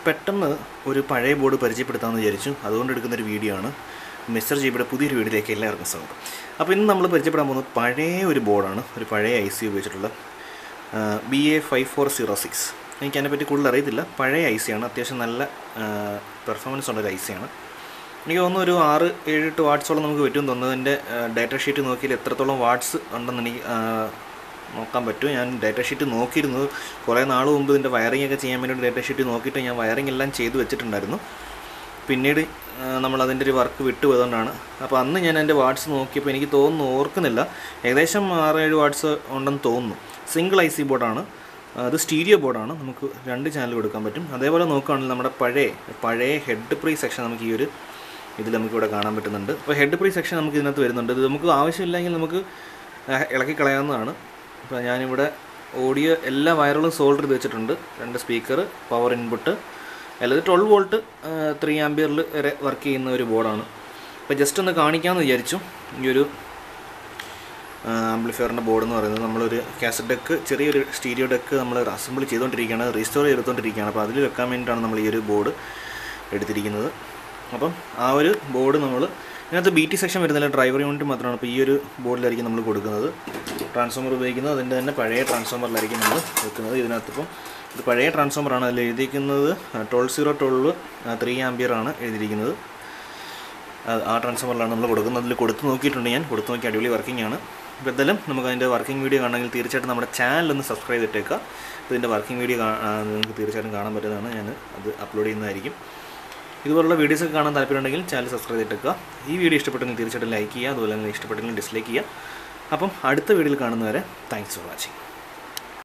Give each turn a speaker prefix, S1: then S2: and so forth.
S1: പെട്ടെന്ന് ഒരു പഴയ ബോർഡ് പരിചയപ്പെടുത്താമെന്ന് വിചാരിച്ചു അതുകൊണ്ട് എടുക്കുന്ന ഒരു വീഡിയോ ആണ് മിസ്റ്റർ ജിബിയുടെ പുതിയൊരു വീഡിയോയിലേക്ക് എല്ലാവർക്കും സ്വാഗതം അപ്പോൾ ഇന്ന് നമ്മൾ പരിചയപ്പെടാൻ പോകുന്നത് പഴയ ഒരു ബോർഡാണ് ഒരു പഴയ ഐ സി ഉപയോഗിച്ചിട്ടുള്ള B A five four zero six എനിക്ക് അതിനെപ്പറ്റി കൂടുതൽ അറിയത്തില്ല പഴയ ഐ സി ആണ് അത്യാവശ്യം നല്ല പെർഫോമൻസ് ഉള്ളൊരു ഐ സി ആണ് എനിക്ക് തോന്നുന്നു ഒരു ആറ് ഏഴ് എട്ട് വാട്ട്സോളം നമുക്ക് പറ്റും തോന്നുന്നു എൻ്റെ ഡാറ്റ ഷീറ്റ് നോക്കിയാൽ എത്രത്തോളം വാട്ട്സ് ഉണ്ടെന്ന് എനിക്ക് ആ, നോക്കാൻ പറ്റും ഞാൻ ഡാറ്റ ഷീറ്റ് നോക്കിയിരുന്നു കുറേ നാൾ മുമ്പ് ഇതിൻ്റെ വയറിംഗ് ഒക്കെ ചെയ്യാൻ വേണ്ടി ഡാറ്റ ഷീറ്റ് നോക്കിയിട്ട് ഞാൻ വയറിംഗ് എല്ലാം ചെയ്ത് വെച്ചിട്ടുണ്ടായിരുന്നു പിന്നീട് ആ, നമ്മൾ അതിൻ്റെ ഒരു വർക്ക് വിട്ടുപോയതുകൊണ്ടാണ് അപ്പോൾ അന്ന് ഞാൻ എൻ്റെ വാട്ട്സ് നോക്കിയപ്പോൾ എനിക്ക് തോന്നുന്നു ഓർക്കുന്നില്ല ഏകദേശം ആറ് ഏഴ് വാട്ട്സ് ഉണ്ടെന്ന് തോന്നുന്നു സിംഗിൾ ഐ സി ബോർഡാണ് അത് സ്റ്റീരിയോ ബോർഡാണ് നമുക്ക് രണ്ട് ചാനൽ കൊടുക്കാൻ പറ്റും അതേപോലെ നോക്കുകയാണെങ്കിൽ നമ്മുടെ പഴയ പഴയ ഹെഡ് പ്രീ സെക്ഷൻ നമുക്ക് ഈ ഒരു ഇതിൽ നമുക്ക് ഇവിടെ കാണാൻ പറ്റുന്നുണ്ട് അപ്പോൾ ഹെഡ് പ്രീ സെക്ഷൻ നമുക്ക് ഇതിനകത്ത് വരുന്നുണ്ട് ഇത് നമുക്ക് ആവശ്യമില്ലെങ്കിൽ നമുക്ക് ആ, ഇളക്കി കളയാവുന്നതാണ് അപ്പോൾ ഞാനിവിടെ ഓഡിയോ എല്ലാ വയറുകളും സോൾഡർ ചെയ്ത് വെച്ചിട്ടുണ്ട് രണ്ട് സ്പീക്കർ പവർ ഇൻപുട്ട് അല്ലാതെ ട്വൽവ് വോൾട്ട് ത്രീ ആംബിയറിൽ വരെ വർക്ക് ചെയ്യുന്ന ഒരു ബോർഡാണ് അപ്പോൾ ജസ്റ്റ് ഒന്ന് കാണിക്കാമെന്ന് വിചാരിച്ചു ഈ ഒരു ആംപ്ലിഫയറിൻ്റെ ബോർഡ് എന്ന് പറയുന്നത് നമ്മളൊരു കാസറ്റ് ഡെക്ക് ചെറിയൊരു സ്റ്റീരിയോ ഡെക്ക് നമ്മൾ അസംബിൾ ചെയ്തുകൊണ്ടിരിക്കുകയാണ് റീസ്റ്റോർ ചെയ്തുകൊണ്ടിരിക്കുകയാണ് അപ്പോൾ അതിൽ വെക്കാൻ വേണ്ടിയിട്ടാണ് നമ്മൾ ഈ ഒരു ബോർഡ് എടുത്തിരിക്കുന്നത് അപ്പം ആ ഒരു ബോർഡ് നമ്മൾ ഇതിനകത്ത് ബി ടി സെക്ഷൻ വരുന്നില്ല ഡ്രൈവർ യൂണിറ്റ് മാത്രമാണ് അപ്പോൾ ഈ ഒരു ബോർഡിലായിരിക്കും നമ്മൾ കൊടുക്കുന്നത് ട്രാൻസ്ഫോമർ ഉപയോഗിക്കുന്നത് അതിൻ്റെ തന്നെ പഴയ ട്രാൻസ്ഫോമറിലായിരിക്കും നമ്മൾ വെക്കുന്നത് ഇതിനകത്ത് ഇപ്പം ഇത് പഴയ ട്രാൻസ്ഫോമറാണ് അതിൽ എഴുതിയിരിക്കുന്നത് twelve zero twelve three ampere ആണ് എഴുതിയിരിക്കുന്നത് അത് ആ ട്രാൻസ്ഫോമറിലാണ് നമ്മൾ കൊടുക്കുന്നത് അതിൽ കൊടുത്ത് നോക്കിയിട്ടുണ്ട് ഞാൻ കൊടുത്ത് നോക്കി അടിപൊളി വർക്കിംഗ് ആണ് അപ്പോൾ എന്തായാലും നമുക്ക് അതിൻ്റെ വർക്കിംഗ് വീഡിയോ കാണണമെങ്കിൽ തീർച്ചയായിട്ടും നമ്മുടെ ചാനൽ ഒന്ന് സബ്സ്ക്രൈബ് ചെയ്തിട്ടേക്കുക അപ്പോൾ ഇതിൻ്റെ വർക്കിംഗ് വീഡിയോ നിങ്ങൾക്ക് തീർച്ചയായിട്ടും കാണാൻ പറ്റുന്നതാണ് ഞാൻ അത് അപ്ലോഡ് ചെയ്യുന്നതായിരിക്കും ഇതുപോലുള്ള വീഡിയോസ് ഒക്കെ കാണാൻ താല്പര്യമുണ്ടെങ്കിൽ ചാനൽ സബ്സ്ക്രൈബ് ചെയ്തിട്ടേക്കുക ഈ വീഡിയോ ഇഷ്ടപ്പെട്ടെങ്കിൽ തീർച്ചയായിട്ടും ലൈക്ക് ചെയ്യുക അതുപോലെ തന്നെ ഇഷ്ടപ്പെട്ടെങ്കിൽ ഡിസ്ലൈക്ക് ചെയ്യുക അപ്പം അടുത്ത വീഡിയോയിൽ കാണുന്നവരെ താങ്ക്സ് ഫോർ വാച്ചിങ്